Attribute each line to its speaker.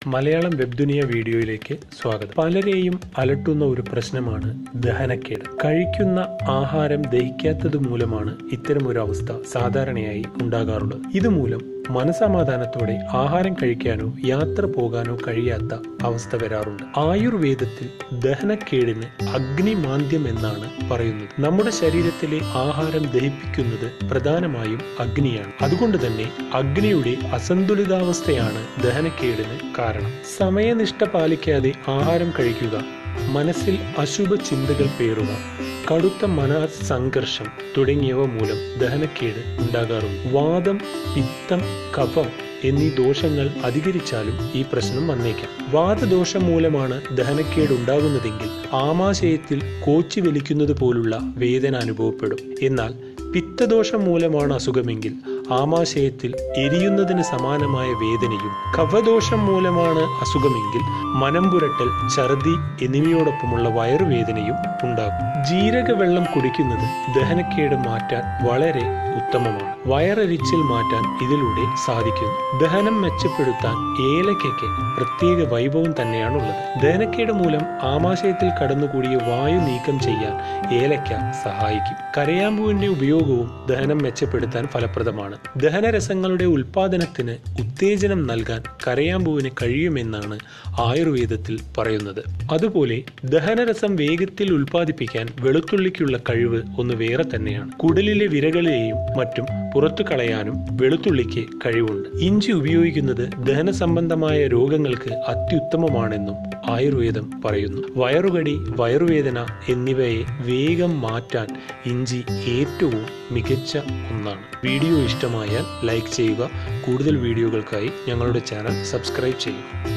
Speaker 1: മലയാളം വെബ്ദുനിയ വീഡിയോയിലേക്ക് സ്വാഗതം പലരെയും അലട്ടുന്ന ഒരു പ്രശ്നമാണ് ദഹനക്കേട് കഴിക്കുന്ന ആഹാരം ദഹിക്കാത്തത് മൂലമാണ് ഇത്തരം ഒരു അവസ്ഥ സാധാരണയായി ഉണ്ടാകാറുള്ളത് ഇതുമൂലം മനസമാധാനത്തോടെ ആഹാരം കഴിക്കാനോ യാത്ര പോകാനോ കഴിയാത്ത അവസ്ഥ വരാറുണ്ട് ആയുർവേദത്തിൽ ദഹനക്കേടിന് അഗ്നിമാന്ദ്യം എന്നാണ് പറയുന്നത് നമ്മുടെ ശരീരത്തിലെ ആഹാരം ദഹിപ്പിക്കുന്നത് പ്രധാനമായും അഗ്നിയാണ് അതുകൊണ്ട് തന്നെ അഗ്നിയുടെ അസന്തുലിതാവസ്ഥയാണ് ദഹനക്കേടിന് കാരണം സമയനിഷ്ഠ പാലിക്കാതെ ആഹാരം കഴിക്കുക മനസ്സിൽ അശുഭ ചിന്തകൾ പേറുക കടുത്ത മനസംഘർഷം തുടങ്ങിയവ മൂലം ദഹനക്കേട് ഉണ്ടാകാറുണ്ട് വാദം പിത്തം കഫം എന്നീ ദോഷങ്ങൾ അധികരിച്ചാലും ഈ പ്രശ്നം വന്നേക്കാം വാദദോഷം മൂലമാണ് ദഹനക്കേട് ഉണ്ടാകുന്നതെങ്കിൽ ആമാശയത്തിൽ കോച്ചി വലിക്കുന്നത് പോലുള്ള വേദന അനുഭവപ്പെടും എന്നാൽ പിത്തദോഷം മൂലമാണ് അസുഖമെങ്കിൽ ആമാശയത്തിൽ എരിയുന്നതിന് സമാനമായ വേദനയും കഫദോഷം മൂലമാണ് അസുഖമെങ്കിൽ മനം പുരട്ടൽ ഛർദി എന്നിവയോടൊപ്പമുള്ള വയറുവേദനയും ഉണ്ടാകും ജീരക വെള്ളം കുടിക്കുന്നത് ദഹനക്കേട് മാറ്റാൻ വളരെ ഉത്തമമാണ് വയറരിച്ചിൽ മാറ്റാൻ ഇതിലൂടെ സാധിക്കുന്നു ദഹനം മെച്ചപ്പെടുത്താൻ ഏലക്കയ്ക്ക് പ്രത്യേക വൈഭവം തന്നെയാണുള്ളത് ദഹനക്കേട് മൂലം ആമാശയത്തിൽ കടന്നുകൂടിയ വായു നീക്കം ചെയ്യാൻ ഏലക്ക സഹായിക്കും കരയാമ്പൂവിന്റെ ഉപയോഗവും ദഹനം മെച്ചപ്പെടുത്താൻ ഫലപ്രദമാണ് ദഹനരസങ്ങളുടെ ഉൽപാദനത്തിന് ഉത്തേജനം നൽകാൻ കരയാമ്പൂവിന് കഴിയുമെന്നാണ് ആയുർവേദത്തിൽ പറയുന്നത് അതുപോലെ ദഹനരസം വേഗത്തിൽ ഉൽപ്പാദിപ്പിക്കാൻ വെളുത്തുള്ളിക്കുള്ള കഴിവ് ഒന്ന് വേറെ തന്നെയാണ് കുടലിലെ വിരകളെയും മറ്റും പുറത്തു കളയാനും വെളുത്തുള്ളിക്ക് കഴിവുണ്ട് ഇഞ്ചി ഉപയോഗിക്കുന്നത് ദഹന സംബന്ധമായ രോഗങ്ങൾക്ക് അത്യുത്തമമാണെന്നും ആയുർവേദം പറയുന്നു വയറുകടി വയറുവേദന എന്നിവയെ വേഗം മാറ്റാൻ ഇഞ്ചി ഏറ്റവും മികച്ച ഒന്നാണ് വീഡിയോ ഇഷ്ടമായാൽ ലൈക്ക് ചെയ്യുക കൂടുതൽ വീഡിയോകൾക്കായി ഞങ്ങളുടെ ചാനൽ സബ്സ്ക്രൈബ് ചെയ്യുക